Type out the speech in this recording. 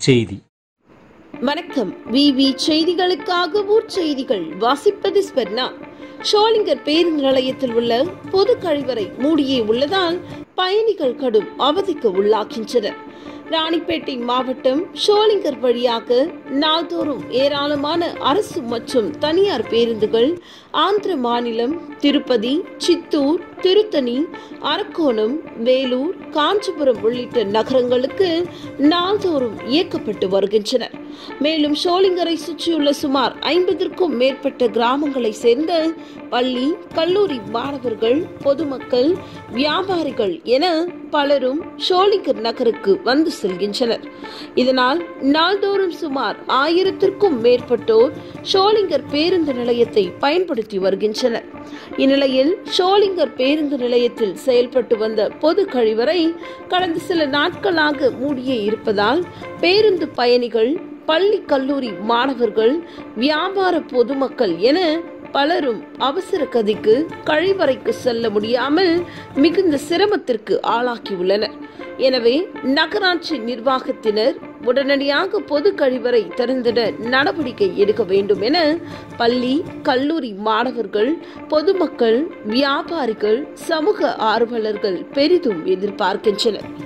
செய்தி வணக்கம் விவி செய்திகளுக்காக ஊர் செய்திகள் வாசிப்பது ஸ்பெர்னா ஷோலிங்கர் பேருந்து நிலையத்தில் உள்ள பொது கழிவறை மூடியே உள்ளதால் பயணிகள் கடும் அவதிக்கு உள்ளாகின்றனர் ராணிப்பேட்டை மாவட்டம் ஷோலிங்கர் வழியாக நாள்தோறும் ஏராளமான அரசு மற்றும் தனியார் பேருந்துகள் ஆந்திர மாநிலம் திருப்பதி சித்தூர் திருத்தணி அரக்கோணம் வேலூர் காஞ்சிபுரம் உள்ளிட்ட நகரங்களுக்கு நாள்தோறும் இயக்கப்பட்டு வருகின்றன மேலும் ஷோலிங்கரை சுற்றியுள்ள சுமார் ஐம்பதற்கும் மேற்பட்ட கிராமங்களை சேர்ந்த பள்ளி கல்லூரி மாணவர்கள் பொதுமக்கள் வியாபாரிகள் என பலரும் ஷோலிங்கர் நகருக்கு வந்து செல்கின்றனர் இதனால் நாள்தோறும் சுமார் ஆயிரத்திற்கும் மேற்பட்டோர் ஷோலிங்கர் பேருந்து நிலையத்தை பயன்படுத்தி வருகின்றனர் இந்நிலையில் ஷோலிங்கர் பேருந்து நிலையத்தில் செயல்பட்டு வந்த பொது கழிவறை கடந்த சில நாட்களாக மூடியே இருப்பதால் பேருந்து பயணிகள் பள்ளி கல்லூரி மாணவர்கள் வியாபார பொதுமக்கள் என பலரும் அவசர கதிக்கு கழிவறைக்கு செல்ல முடியாமல் மிகுந்த சிரமத்திற்கு ஆளாக்கியுள்ளனர் எனவே நகராட்சி நிர்வாகத்தினர் உடனடியாக பொது கழிவறை திறந்திட நடவடிக்கை எடுக்க வேண்டும் என பள்ளி கல்லூரி மாணவர்கள் பொதுமக்கள் வியாபாரிகள் சமூக ஆர்வலர்கள் பெரிதும் எதிர்பார்க்கின்றனர்